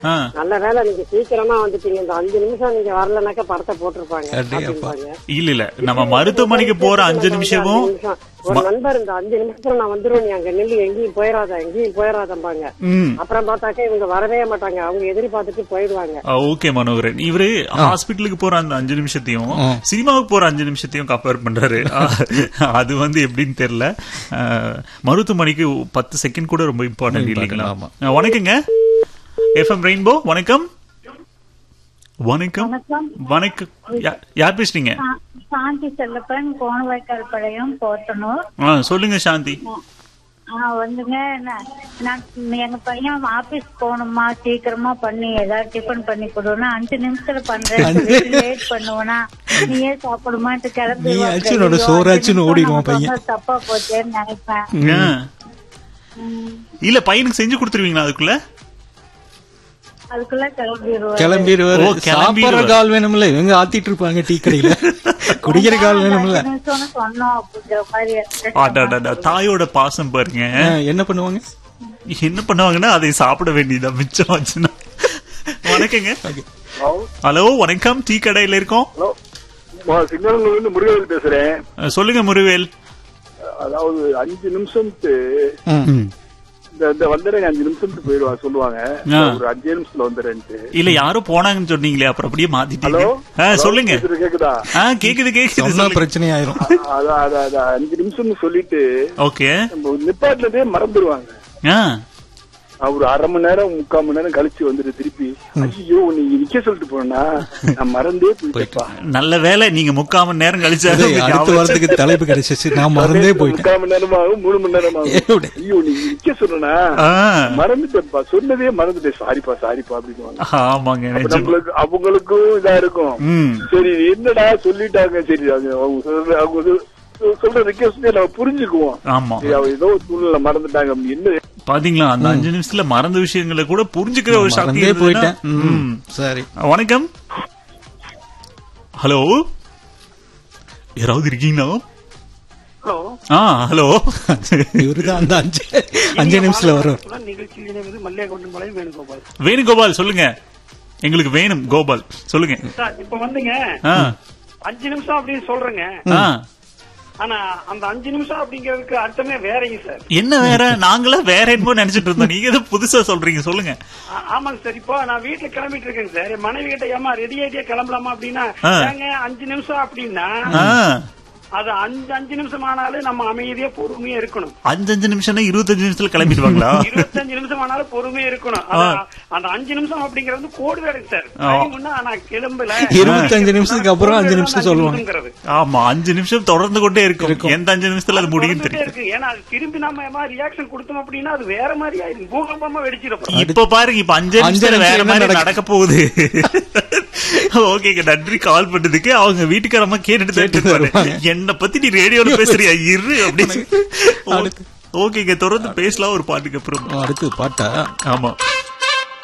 ஆ. நல்ல வேலை நீங்க சீக்கிரமா வந்துட்டீங்க இந்த அஞ்சு நிமிஷம் நீங்க வரலனாக்க படத்தை போட்டிருப்பாங்க அடேயப்பா. அப்படிம்பாங்க. இல்ல இல்ல நம்ம மருத்துவமனைக்கு போற அஞ்சு நிமிஷமும் அஞ்சு நிமிஷம். ஒரு நண்பர் இந்த அஞ்சு நிமிஷத்துல நான் வந்துருவேன் நீ அங்க நில்லு எங்கேயும் போயிடாத எங்கேயும் போயிடாதம்பாங்க ம் அப்புறம் பார்த்தாக்க இவங்க வரவே மாட்டாங்க அவங்க எதிர்பார்த்துட்டு போயிடுவாங்க ஓகே மனோகரன் இவரு ஹாஸ்பிட்டலுக்கு போற அந்த அஞ்சு நிமிஷத்தையும் சினிமாவுக்கு போற அஞ்சு நிமிஷத்தையும் கம்பேர் பண்றாரு அது வந்து எப்படின்னு தெரியல அஹ், மருத்துவமனைக்கு பத்து செகண்ட் கூட ரொம்ப இம்பார்ட்டன்ட் இல்லைங்களா ஆமா. அஹ், வணக்கங்க எஃப்எம் ரெயின்போ வணக்கம் வணக்கம் வணக்கம் யா- யார் பேசுறீங்க சா- சாந்தி செல்லப்பன் கோணவாய்க்கால் பழையம் போத்தனூர் ஆ, சொல்லுங்க சாந்தி ஆ, வந்துங்க நான் நான் எங்க பையன் ஆபீஸ் போகணுமா சீக்கிரமா பண்ணி ஏதாவது டிஃபன் பண்ணி கொடுனா அஞ்சு நிமிஷத்துல பண்றேன் லேட் பண்ணுவனா நீயே சாப்பிடுமான்ட்டு கிளம்பி நீ ஆச்சுனோட சோறாச்சுன்னு ஓடிடுவான் பையன். தப்பா போச்சேன்னு நினைப்பேன் ஆ. இல்ல பையனுக்கு செஞ்சு கொடுத்துருவீங்களா அதுக்குள்ள அதுக்குள்ள கிளம்பிடுவாரு கிளம்பிடுவாரு ஓ, கிளம்பிடுவாரு. சாப்பிடுற கால் வேணும்ல இவங்க ஆத்திட்டு இருப்பாங்க டீ கடையில குடிக்கிற கால் வேணும்ல அஞ்சு நிமிஷம்னு சொன்னோம் அப்படிங்கிற மாதிரி அடடடா, தாயோட பாசம் பாருங்க ஆ, என்ன பண்ணுவாங்க என்ன பண்ணுவாங்கன்னா அதை சாப்பிட வேண்டியதா மிச்சம் ஆச்சுன்னா வணக்கங்க ஹலோ வணக்கம் டீ கடையில இருக்கோம் ஹலோ சிக்னல்ல இருந்து முருகவேல் பேசுறேன் அஹ், சொல்லுங்க முருவேல் அதாவது அஞ்சு நிமிஷம்ட்டு ம். இந்த இந்த வந்துடுறேன் அஞ்சு நிமிஷத்துக்கு போயிடுவாங்க சொல்லுவாங்க ஆ. ஒரு அஞ்சு நிமிஷத்துல வந்துடுறேன்ட்டு இல்ல யாரோ போனாங்கன்னு சொன்னீங்களே அப்புறம் அப்படியே மாத்திட்டீங்க ஹலோ ஆ, சொல்லுங்க பேசுறது கேக்குதா ஆ கேக்குது கேக்குது சொன்னா சொல்லுங்க. பிரச்சனை ஆயிரும் அதான் அதான் அதான் அஞ்சு நிமிஷம்னு சொல்லிட்டு ஓகே நம்ம நிப்பாட்டினதே மறந்துடுவாங்க ஆ ஒரு அரை மணி நேரம் முக்கால் மணி நேரம் கழிச்சு வந்துட்டு திருப்பி ஐயோ நீ நிக்க சொல்லிட்டு போனா நான் மறந்தே போயிட்டேப்பா நல்ல வேலை நீங்க முக்கால் மணி நேரம் கழிச்சு அதே, அடுத்த வாரத்துக்கு தலைப்பு கிடைச்சிச்சு நான் மறந்தே போயிட்டேன் முக்கால் மணி நேரம் ஆகும் மூணு மணி நேரம் ஆகும் எப்படி? ஐயோ நீ நிக்க சொன்னா ஆ, மறந்துட்டேன்ப்பா சொன்னதே மறந்துட்டேன் சாரிப்பா சாரிப்பா அப்படின்னு ஆமாங்க அப்ப நிஜம். நம்மளுக்கு அவங்களுக்கும் இதா இருக்கும் ம் சரி என்னடா சொல்லிட்டாங்க சரி அவங்க அவங்க சொல்ற அவங்க சொல்- சொல்ற ரிக்வஸ்ட் நம்ம புரிஞ்சுக்குவோம் ஆமா சரி, அவங்க ஏதோ ஒரு சூழ்நிலை மறந்துட்டாங்க என்ன பாத்தீங்களா அந்த அஞ்சு நிமிஷத்துல மறந்த விஷயங்களை கூட புரிஞ்சுக்கிற ஒரு சக்தி மறந்தே இருந்ததுன்னா- போயிட்டேன் ம். ம். சரி வணக்கம் ஹலோ யாராவது இருக்கீங்களா ஹலோ ஆ ஹலோ இவருதான் அந்த அஞ்சு அஞ்சு நிமிஷத்துல வரும் நிகழ்ச்சியில் இணைவது மல்லிகாகவுண்டன் பாளையம் வேணுகோபால் வேணுகோபால் சொல்லுங்க எங்களுக்கு வேணும் கோபால் சொல்லுங்க சார் இப்ப வந்துங்க ஆ அஞ்சு நிமிஷம் அப்படின்னு சொல்றேங்க ஆ ஆனா அந்த அஞ்சு நிமிஷம் அப்படிங்கிறதுக்கு அர்த்தமே வேறங்க சார் என்ன வேற நாங்களா வேற என்னமோ நினைச்சிட்டு இருந்தோம் நீங்க எதுவும் புதுசா சொல்றீங்க சொல்லுங்க ஆ- ஆமாங்க சார் இப்போ நான் வீட்டுல கிளம்பிட்டு இருக்கேங்க சார் என் மனைவி கிட்ட ஏமா ரெடி ஆயிட்டே கிளம்பலாமா அப்படின்னா ஆ. ஏங்க அஞ்சு நிமிஷம் அப்படின்னா ஆ அது அஞ்சு அஞ்சு நிமிஷம் ஆனாலும் நம்ம அமைதியா பொறுமையா இருக்கணும் அஞ்சு அஞ்சு நிமிஷம்னா இருபத்தஞ்சு நிமிஷத்துல கிளம்பிடுவாங்களா இருபத்தஞ்சு நிமிஷம் ஆனாலும் பொறுமையா இருக்கணும் அது- அந்த அஞ்சு நிமிஷம் அப்படிங்கறது வந்து கோடு வேடுங்க சார் ஆ. டைம்னா நான் கிளம்பல இருபத்தஞ்சு நிமிஷத்துக்கு அப்புறம் அஞ்சு நிமிஷம் சொல்லுவாங்க. நிமிஷங்கிறது. ஆமா அஞ்சு நிமிஷம் தொடர்ந்து கொண்டே இருக்கும் எந்த அஞ்சு நிமிஷத்துல அது முடியும் தொடர்ந்துட்டே தெரியும் இருக்கு ஏன்னா அது திரும்பி நம்ம ரியாக்ஷன் கொடுத்தோம் அப்படின்னா அது வேற மாதிரி ஆயிடும் பூகம்பமா வெடிச்சிடும் இப்ப பாருங்க இப்ப அஞ்சு அஞ்சு நிமிஷத்துல வேற நிமிஷம் மாதிரி என்ன நடக்க போகுது ஓகேங்க நன்றி கால் பண்ணதுக்கு அவங்க வீட்டுக்காரமா கேட்டுட்டு தான் கேட்டுட்டு இருப்பாரு. வருவாங்க. என்ன பத்தி நீ ரேடியோல பேசுறியா இரு அப்படின்னு அடுத்து. ஓகேங்க தொடர்ந்து பேசலாம் ஒரு பாட்டுக்கு அப்புறம் அடுத்து பாட்டா ஆமா